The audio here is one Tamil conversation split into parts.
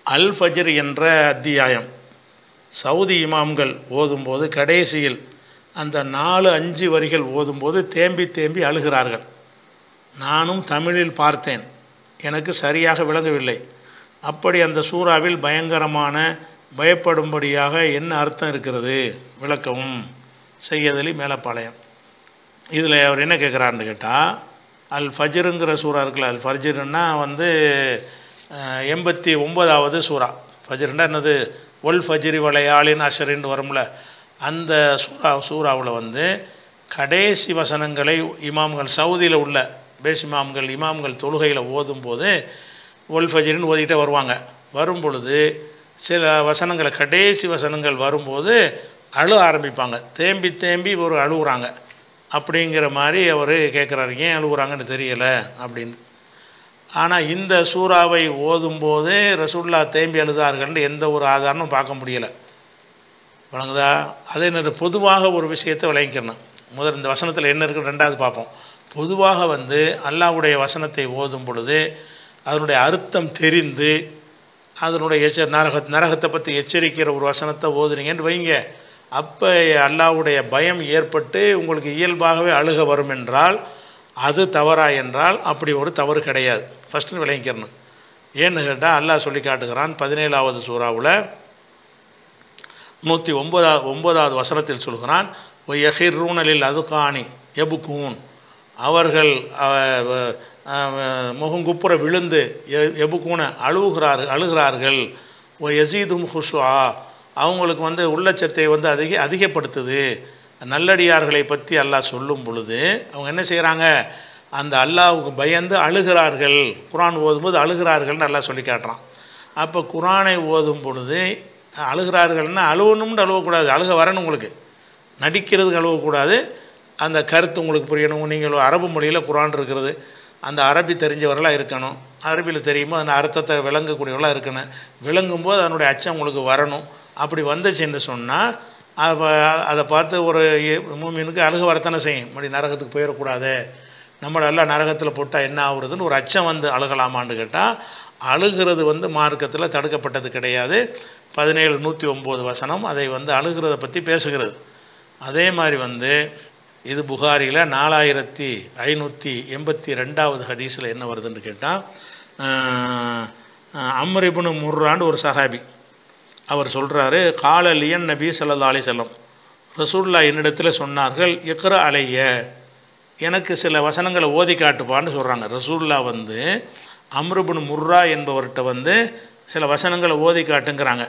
அல் ஃபஜ்ர் என்ற அத்தியாயம் சவுதி இமாம்கள் ஓதும்போது கடைசியில் அந்த நாலு அஞ்சு வரிகள் ஓதும்போது தேம்பி தேம்பி அழுகிறார்கள் நானும் தமிழில் பார்த்தேன் எனக்கு சரியாக விளங்கவில்லை அப்படி அந்த சூறாவில் பயங்கரமான பயப்படும்படியாக என்ன அர்த்தம் இருக்கிறது விளக்கவும் செய்யதலி மேலப்பாளையம் இதில் அவர் என்ன கேட்குறாருன்னு கேட்டால் அல் ஃபஜ்ருங்கிற சூறா இருக்குல்ல அல் ஃபஜ்ருன்னா வந்து அஹ், எண்பத்தி ஒன்பதாவது சூறா ஃபஜ்ருன்னா என்னது ஒல் ஃபஜ்ரி வளையாளின் அஷரின்னு வரும்ல அந்த சூறா சூறாவில் வந்து கடைசி வசனங்களை இமாம்கள் சவுதியில் உள்ள பேஸ் இமாம்கள் இமாம்கள் தொழுகையில் ஓதும்போது ஒல் ஃபஜ்ரின்னு ஓதிக்கிட்டே வருவாங்க வரும் பொழுது சில வசனங்களை கடைசி வசனங்கள் வரும்போது அழு ஆரம்பிப்பாங்க தேம்பி தேம்பி ஒரு அழுகுறாங்க அப்படிங்கிற மாதிரி அவர் கேட்குறாரு ஏன் அழுகுறாங்கன்னு தெரியலை அப்படின்னு ஆனால் இந்த சூறாவை ஓதும்போது ரசூல்லா தேம்பி அழுதார்கள்னு எந்த ஒரு ஆதாரமும் பார்க்க முடியலை வழங்குதா அதே நேரம் பொதுவாக ஒரு விஷயத்தை விளங்கிக்கணும் முதல் இந்த வசனத்தில் என்ன இருக்குன்னு ரெண்டாவது பார்ப்போம் பொதுவாக வந்து அல்லாஹ்வுடைய வசனத்தை ஓதும் பொழுது அதனுடைய அர்த்தம் தெரிந்து அதனுடைய எச்ச நரக நரகத்தை பற்றி எச்சரிக்கிற ஒரு வசனத்தை ஓதுனீங்கன்னு வைங்க அப்போ அல்லாஹ்வுடைய பயம் ஏற்பட்டு உங்களுக்கு இயல்பாகவே அழுக வரும் என்றால் அது தவறா என்றால் அப்படி ஒரு தவறு கிடையாது ஃபஸ்ட்டு விளங்கிக்கிறணும் ஏன்னு கேட்டால் அல்லாஹ் சொல்லி காட்டுகிறான் பதினேழாவது சூறாவில் நூற்றி ஒன்பதாவது ஒன்பதாவது வசனத்தில் சொல்கிறான் ஒய் யஹிர்ரூனலில் அதுகாணி எபுக்கூன் அவர்கள் அஹ், அஹ், முகங்குப்புற விழுந்து எ- எபுக்கூன அழுகுகிறார் அழுகிறார்கள் ஒ யசீதும் ஹுஷுஆ அவங்களுக்கு வந்து உள்ளச்சத்தை வந்து அதிக அதிகப்படுத்துது நல்லடியார்களை பற்றி அல்லாஹ் சொல்லும் பொழுது அவங்க என்ன செய்கிறாங்க அந்த அல்லாஹ்வுக்கு பயந்து அழுகிறார்கள் குரான் ஓதும்போது அழுகிறார்கள்னு அல்லாஹ் சொல்லி காட்டுறான் அப்போ குரானை ஓதும் பொழுது அழுகிறார்கள்னா அழுவணும்னு அழுவக்கூடாது அழுக வரணும் உங்களுக்கு நடிக்கிறதுக்கு அழுவக்கூடாது அந்த கருத்து உங்களுக்கு புரியணும் நீங்கள் அரபு மொழியில் குரான் இருக்கிறது அந்த அரபி தெரிஞ்சவர்களாக இருக்கணும் அரபியில் தெரியுமோ அந்த அர்த்தத்தை விளங்கக்கூடியவர்களாக இருக்கணும் விளங்கும்போது அதனுடைய அச்சம் உங்களுக்கு வரணும் அப்படி வந்துச்சுன்னு சொன்னால் அப்போ அதை பார்த்து ஒரு மூமினுக்கு அழுக வரத்தானே செய்யும் மறுபடி நரகத்துக்கு போயிடக்கூடாது நம்மளெல்லாம் நரகத்தில் போட்டால் என்ன ஆகுறதுன்னு ஒரு அச்சம் வந்து அழுகலாமான்னு கேட்டால் அழுகிறது வந்து மார்க்கத்தில் தடுக்கப்பட்டது கிடையாது பதினேழு நூற்றி ஒம்பது வசனம் அதை வந்து அழுகிறத பற்றி பேசுகிறது அதே மாதிரி வந்து இது புகாரியில் நாலாயிரத்தி ஐநூற்றி எண்பத்தி ரெண்டாவது ஹதீஸில் என்ன வருதுன்னு கேட்டால் அம்ரிபுனு முர்ரான்னு ஒரு சஹாபி அவர் சொல்கிறாரு காலலியன் நபி ஸல்லல்லாஹு அலைஹி வஸல்லம் ரசூல்லா என்னிடத்தில் சொன்னார்கள் இக்ர அலைய எனக்கு சில வசனங்களை ஓதி காட்டுப்பான்னு சொல்கிறாங்க ரசூல்லா வந்து அம்ருபுன் முர்ரா என்பவர்கிட்ட வந்து சில வசனங்களை ஓதி காட்டுங்கிறாங்க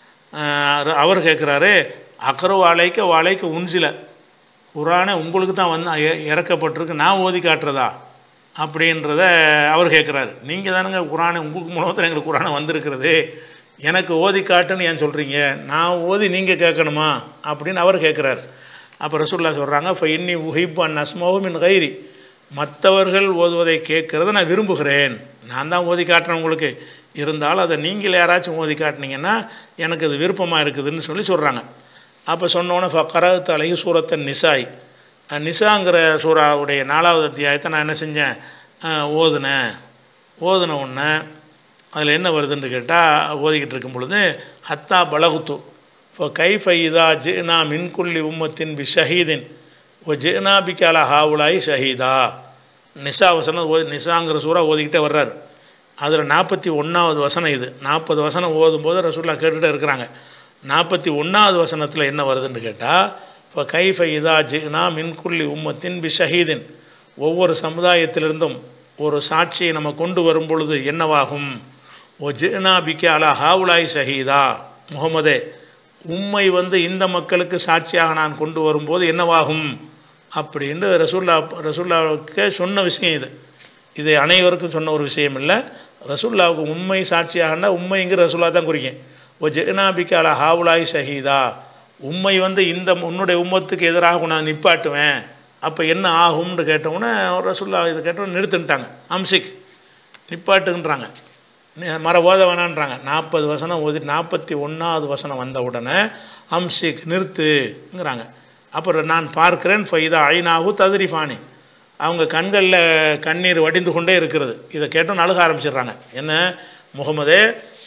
ஆஹ் அவர் கேட்குறாரு அக்கரு வாழைக்க வாழைக்க உன்சில குரானை உங்களுக்கு தான் வந்து இ- இறக்கப்பட்டிருக்கு நான் ஓதி காட்டுறதா அப்படின்றத அவர் கேட்குறாரு நீங்கள் தானுங்க குரானை உங்களுக்கு மூலமாக எங்களுக்கு குரானை வந்திருக்கிறது எனக்கு ஓதி காட்டுன்னு ஏன் சொல்கிறீங்க நான் ஓதி நீங்கள் கேட்கணுமா அப்படின்னு அவர் கேட்குறாரு அப்போ ரசூல்லா சொல்கிறாங்க இப்போ இன்னி உஹிப் அன் அஸ்மோவும் மின் கைரி மற்றவர்கள் ஓதுவதை கேட்குறத நான் விரும்புகிறேன் நான் தான் ஓதி காட்டுறேன் உங்களுக்கு இருந்தாலும் அதை நீங்கள் யாராச்சும் ஓதி காட்டினீங்கன்னா எனக்கு அது விருப்பமாக இருக்குதுன்னு சொல்லி சொல்கிறாங்க அப்போ சொன்னோன்னே ஃபக்கரத்து அழகி சூரத்தன் நிசாய் அஹ் நிசாங்கிற சூறாவுடைய நாலாவது அத்தியாயத்தை நான் என்ன செஞ்சேன் அஹ் ஓதுனேன் ஓதுன உடனே அதில் என்ன வருதுன்னு கேட்டால் ஓதிக்கிட்டு இருக்கும் பொழுது ஹத்தா பலகுத்து இப்போ கைஃப இதா ஜினா மின்குள்ளி உம்மத்தின் பி ஷஹீதின் ஓ ஜினா பிக்கால ஹாவுலாய் ஷஹீதா நிசா வசனம் ஓதி நிசாங்கிற சூறா ஓதிக்கிட்டே வர்றாரு அதில் நாற்பத்தி ஒன்றாவது வசனம் இது நாற்பது வசனம் ஓதும்போது ரசூல்லா கேட்டுகிட்டே இருக்கிறாங்க நாற்பத்தி ஒன்றாவது வசனத்தில் என்ன வருதுன்னு கேட்டால் இப்போ கைஃப இதா ஜினா மின்குள்ளி உம்மத்தின் பி ஷஹீதின் ஒவ்வொரு சமுதாயத்திலிருந்தும் ஒரு சாட்சியை நம்ம கொண்டு வரும் பொழுது என்னவாகும் ஓ ஜினா பிக்கே அலா ஹாவுலாய் ஷஹீதா முகமதே உம்மை வந்து இந்த மக்களுக்கு சாட்சியாக நான் கொண்டு வரும்போது என்னவாகும் அப்படின்னு ரசூல்லா ரசூல்லாவுக்கு சொன்ன விஷயம் இது இது அனைவருக்கும் சொன்ன ஒரு விஷயம் இல்லை ரசூல்லாவுக்கு உண்மை சாட்சியாகனா உண்மைங்கிற ரசூல்லா தான் குறிக்கும் ஓ ஜெகனாபிக்கு அலா ஹாவுலாய் ஷஹீதா உண்மை வந்து இந்த உன்னுடைய உம்மத்துக்கு எதிராக நான் நிப்பாட்டுவேன் அப்போ என்ன ஆகும்னு கேட்டவுடனே ரசூல்லா இது கேட்டவுடனே நிறுத்துன்ட்டாங்க அம்சிக் நிப்பாட்டுன்றாங்க நி- மர ஓத வேணான்றாங்க நாற்பது வசனம் ஓதி நாற்பத்தி ஒன்றாவது வசனம் வந்த உடனே அம்சிக் நிறுத்துங்கிறாங்க அப்புறம் நான் பார்க்கிறேன் ஃபைதா ஐநாகு ததிரிஃபானி அவங்க கண்களில் கண்ணீர் வடிந்து கொண்டே இருக்கிறது இதை கேட்டோன்னு அழுக ஆரம்பிச்சிடுறாங்க என்ன முகமதே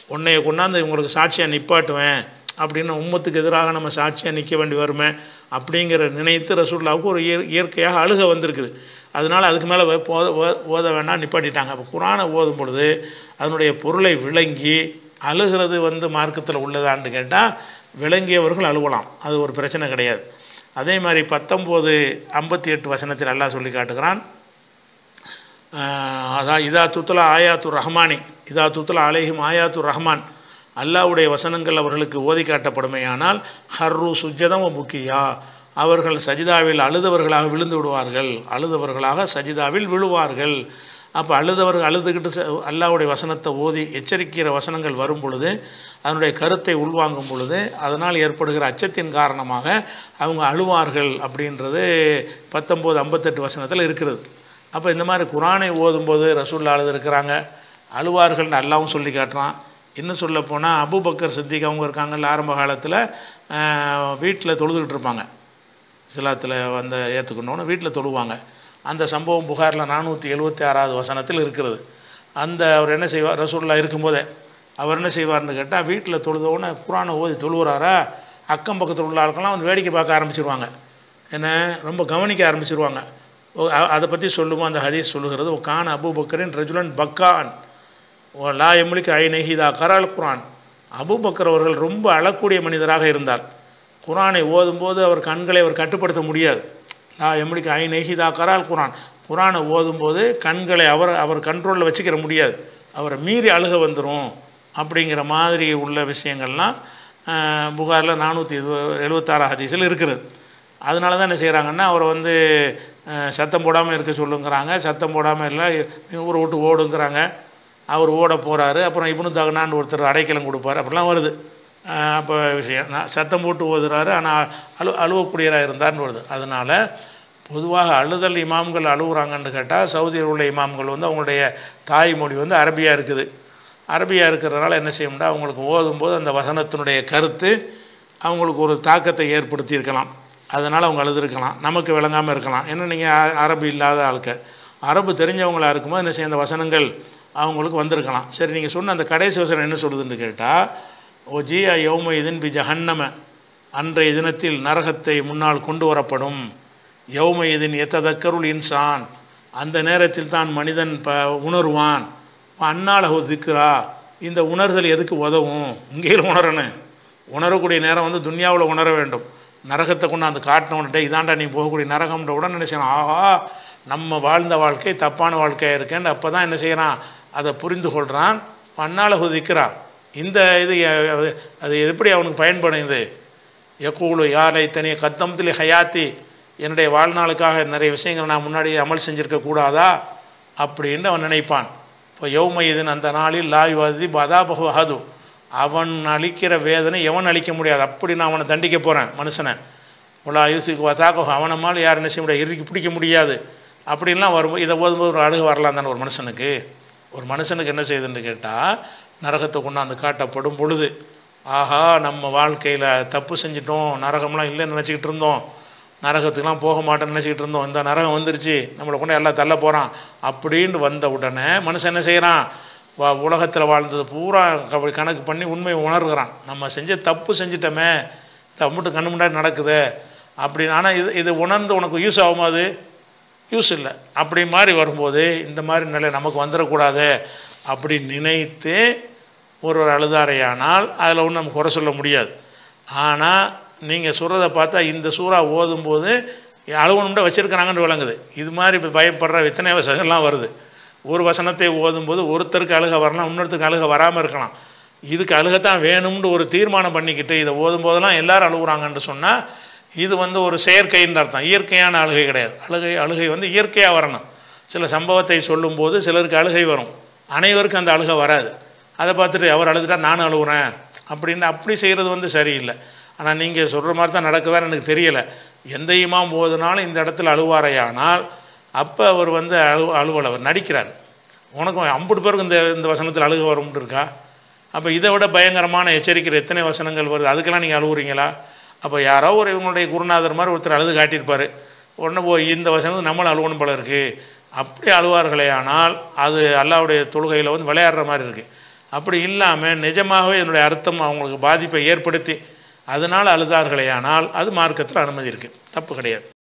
உன்னைய கொண்டாந்து இவங்களுக்கு சாட்சியாக நிப்பாட்டுவேன் அப்படின்னு உம்மத்துக்கு எதிராக நம்ம சாட்சியாக நிற்க வேண்டி வருமே அப்படிங்கிற நினைத்து ரசூல்லாவுக்கு ஒரு இயற் இயற்கையாக அழுக வந்திருக்குது அதனால் அதுக்கு மேலே போத ஓ- ஓத வேண்டாம் நிப்பாட்டிட்டாங்க அப்போ குரானை ஓதும் பொழுது அதனுடைய பொருளை விளங்கி அழுகிறது வந்து மார்க்கத்தில் உள்ளதான்னு கேட்டால் விளங்கியவர்கள் அழுவலாம் அது ஒரு பிரச்சனை கிடையாது அதே மாதிரி பத்தொம்போது ஐம்பத்தி எட்டு வசனத்தில் அல்லாஹ் சொல்லி காட்டுகிறான் ஆஹ் அதான் இதா துத்துலா ஆயாத்து ரஹ்மானி இதா துத்துலா அலைஹிம் ஆயாத்து ரஹ்மான் அல்லாஹ்வுடைய வசனங்கள் அவர்களுக்கு ஓதி காட்டப்படுமேயானால் ஹர்ரு சுஜதம் புக்கியா அவர்கள் சஜிதாவில் அழுதவர்களாக விழுந்து விடுவார்கள் அழுதவர்களாக சஜிதாவில் விழுவார்கள் அப்போ அழுதவர்கள் அழுதுகிட்டு ச- அல்லாஹ்வுடைய வசனத்தை ஓதி எச்சரிக்கிற வசனங்கள் வரும் பொழுது அதனுடைய கருத்தை உள்வாங்கும் பொழுது அதனால் ஏற்படுகிற அச்சத்தின் காரணமாக அவங்க அழுவார்கள் அப்படின்றது பத்தொம்போது ஐம்பத்தெட்டு வசனத்தில் இருக்கிறது அப்போ இந்த மாதிரி குரானை ஓதும்போது ரசூல்லா அழுது இருக்கிறாங்க அழுவார்கள்னு அல்லாவும் சொல்லி காட்டுறான் இன்னும் சொல்ல போனால் அபூபக்கர் சித்திக் அவங்க இருக்காங்கல்ல ஆரம்ப காலத்தில் வீட்டில் தொழுதுகிட்டு இருப்பாங்க இஸ்லாத்தில் வந்த ஏற்றுக்கணுன்னு வீட்டில் தொழுவாங்க அந்த சம்பவம் புகாரில் நானூற்றி எழுபத்தி ஆறாவது வசனத்தில் இருக்கிறது அந்த அவர் என்ன செய்வார் ரசூல்லா இருக்கும்போதே அவர் என்ன செய்வார்னு கேட்டால் வீட்டில் தொழுதவுடனே குரானை ஓதி தொழுகிறாரா அக்கம் பக்கத்தில் உள்ள ஆட்கள்லாம் வந்து வேடிக்கை பார்க்க ஆரம்பிச்சிருவாங்க என்ன ரொம்ப கவனிக்க ஆரம்பிச்சிருவாங்க ஓ, அ- அதை பற்றி சொல்லுவோம் அந்த ஹதீஸ் சொல்லுகிறது "ஓ கான் அபூபக்கரின் ரஜுலன் பக்கான் ஓ லா எம்லிக்கு ஐ நெஹிதா கரால் குரான் அபூபக்கர் அவர்கள் ரொம்ப அழக்கூடிய மனிதராக இருந்தார் குரானை ஓதும்போது அவர் கண்களை அவர் கட்டுப்படுத்த முடியாது லா எம்லிக்கு ஐ நெஹிதா கரால் குரான் குரானை ஓதும்போது கண்களை அவர் அவர் கண்ட்ரோலில் வச்சுக்கிற முடியாது அவரை மீறி அழுக வந்துடும் அப்படிங்கிற மாதிரி உள்ள விஷயங்கள்லாம் ஆஹ், புகாரில் நானூற்றி எழுபத்தாறு ஹதீஸில் இருக்கிறது அதனால தான் என்ன செய்கிறாங்கன்னா அவரை வந்து அஹ், சத்தம் போடாமல் இருக்க சொல்லுங்கிறாங்க சத்தம் போடாமல் இல்லை ஊரை விட்டு ஓடுங்கிறாங்க அவர் ஓட போகிறாரு அப்புறம் இவனு தகுனான்னு ஒருத்தர் அடைக்கலம் கொடுப்பார் அப்படிலாம் வருது அஹ், அப்போ விஷயம் நான் சத்தம் போட்டு ஓதுறாரு ஆனால் அழு அழுவக்கூடியராக இருந்தார்னு வருது அதனால் பொதுவாக அழுதல் இமாம்கள் அழுகுறாங்கன்னு கேட்டால் சவுதியில் உள்ள இமாம்கள் வந்து அவங்களுடைய தாய்மொழி வந்து அரபியாக இருக்குது அரபியாக இருக்கிறதுனால என்ன செய்யணும்னா அவங்களுக்கு ஓதும்போது அந்த வசனத்தினுடைய கருத்து அவங்களுக்கு ஒரு தாக்கத்தை ஏற்படுத்தி இருக்கலாம் அதனால் அவங்க அழுதுருக்கலாம் நமக்கு விளங்காமல் இருக்கலாம் ஏன்னா நீங்கள் அரபு இல்லாத ஆளுக்க அரபு தெரிஞ்சவங்களா இருக்கும்போது என்ன செய்ய அந்த வசனங்கள் அவங்களுக்கு வந்திருக்கலாம் சரி நீங்கள் சொன்ன அந்த கடைசி வசனம் என்ன சொல்லுதுன்னு கேட்டால் ஓ ஜியா யௌம இதன் பி ஜஹன்னம அன்றைய தினத்தில் நரகத்தை முன்னால் கொண்டு வரப்படும் யௌம இதன் எத்ததக்கருள் இன்சான் அந்த நேரத்தில் தான் மனிதன் ப உணர்வான் அந்நாளகு திக்ரா இந்த உணர்தல் எதுக்கு உதவும் இங்கேயும் உணரணும் உணரக்கூடிய நேரம் வந்து துன்யாவில் உணர வேண்டும் நரகத்தை கொண்டு அந்த காட்டினவன்ட்டே இதாண்டா நீ போகக்கூடிய நரகம்ன்ற உடனே என்ன செய்யணும் ஆஹா நம்ம வாழ்ந்த வாழ்க்கை தப்பான வாழ்க்கையாக இருக்கேன்னு அப்போ தான் என்ன செய்கிறான் அதை புரிந்து கொள்கிறான் அந்நாளகு திக்ரா இந்த இது அஹ், அது எப்படி அவனுக்கு பயன்படும் இது யக்கூலு யாரை தனிய கத்தம்தில் ஹயாத்தி என்னுடைய வாழ்நாளுக்காக நிறைய விஷயங்களை நான் முன்னாடி அமல் செஞ்சிருக்க கூடாதா அப்படின்னு அவன் நினைப்பான் இப்போ யௌமயிதன் அந்த நாளில் லாயுவதி பதாபகு அஹது அவன் அளிக்கிற வேதனை எவன் அளிக்க முடியாது அப்படி நான் அவனை தண்டிக்க போகிறேன் மனுஷனை உலா யூசுக்கு வதாக்கோ அவனமால் யார் என்ன செய்ய முடியாது இறுக்கி பிடிக்க முடியாது அப்படின்லாம் வரும்போது இதை ஓதும்போது ஒரு அழுக வரலாம் தானே ஒரு மனுஷனுக்கு ஒரு மனுஷனுக்கு என்ன செய்யுதுன்னு கேட்டால் நரகத்தை கொண்டாந்து காட்டப்படும் பொழுது ஆஹா நம்ம வாழ்க்கையில் தப்பு செஞ்சிட்டோம் நரகம்லாம் இல்லைன்னு நினச்சிக்கிட்டு இருந்தோம் நரகத்துக்குலாம் போக மாட்டேன்னு நினச்சிக்கிட்டு இருந்தோம் இந்த நரகம் வந்துருச்சு நம்மளை கொண்டு எல்லாம் தள்ள போகிறான் அப்படின்னு வந்த உடனே மனுஷன் என்ன செய்கிறான் வா உலகத்தில் வாழ்ந்தது பூரா க- கணக்கு பண்ணி உண்மையை உணர்கிறான் நம்ம செஞ்ச தப்பு செஞ்சிட்டோமே தப்புட்டு கண்ணு முன்னாடி நடக்குது அப்படின்னு ஆனால் இது இது உணர்ந்து உனக்கு யூஸ் ஆகுமா அது யூஸ் இல்லை அப்படி மாதிரி வரும்போது இந்த மாதிரி நிலை நமக்கு வந்துடக்கூடாது அப்படி நினைத்து ஒருவர் அழுதாரையானால் அதில் ஒன்றும் நம்ம குறை சொல்ல முடியாது ஆனால் நீங்கள் சொல்கிறத பார்த்தா இந்த சூறா ஓதும்போது அழுவணும்னா வச்சுருக்கிறாங்கன்னு விளங்குது இது மாதிரி இப்போ பயப்படுற எத்தனை வசனங்கள்லாம் வருது ஒரு வசனத்தை ஓதும்போது ஒருத்தருக்கு அழுக வரலாம் இன்னொருத்தருக்கு அழுக வராமல் இருக்கலாம் இதுக்கு அழுகத்தான் வேணும்னு ஒரு தீர்மானம் பண்ணிக்கிட்டு இதை ஓதும்போதெல்லாம் எல்லாரும் அழுகுறாங்கன்னு சொன்னால் இது வந்து ஒரு செயற்கைன்னு அர்த்தம் இயற்கையான அழுகை கிடையாது அழுகை அழுகை வந்து இயற்கையாக வரணும் சில சம்பவத்தை சொல்லும்போது சிலருக்கு அழுகை வரும் அனைவருக்கும் அந்த அழுகை வராது அதை பார்த்துட்டு அவர் அழுதுட்டா நானும் அழுகுறேன் அப்படின்னு அப்படி செய்கிறது வந்து சரியில்லை ஆனால் நீங்கள் சொல்கிற மாதிரி தான் நடக்குதான்னு எனக்கு தெரியலை எந்த இமாம் போதுனாலும் இந்த இடத்துல அழுவாரையானால் அப்போ அவர் வந்து அழு அலுவல் அவர் நடிக்கிறார் உனக்கும் ஐம்பது பேருக்கு இந்த இந்த வசனத்தில் அழுக வரும்னு இருக்கா அப்போ இதை விட பயங்கரமான எச்சரிக்கிற எத்தனை வசனங்கள் வருது அதுக்கெல்லாம் நீங்கள் அழுகுறீங்களா அப்போ யாரோ ஒரு இவங்களுடைய குருநாதர் மாதிரி ஒருத்தர் அழுது காட்டியிருப்பார் உடனே போய் இந்த வசனம் நம்மளும் அழுவணும் போல இருக்குது அப்படி அழுவார்களே ஆனால் அது அல்லாவுடைய தொழுகையில் வந்து விளையாடுற மாதிரி இருக்குது அப்படி இல்லாமல் நிஜமாகவே என்னுடைய அர்த்தம் அவங்களுக்கு பாதிப்பை ஏற்படுத்தி அதனால் அழுதார்களே ஆனால் அது மார்க்கத்தில் அனுமதி இருக்குது தப்பு கிடையாது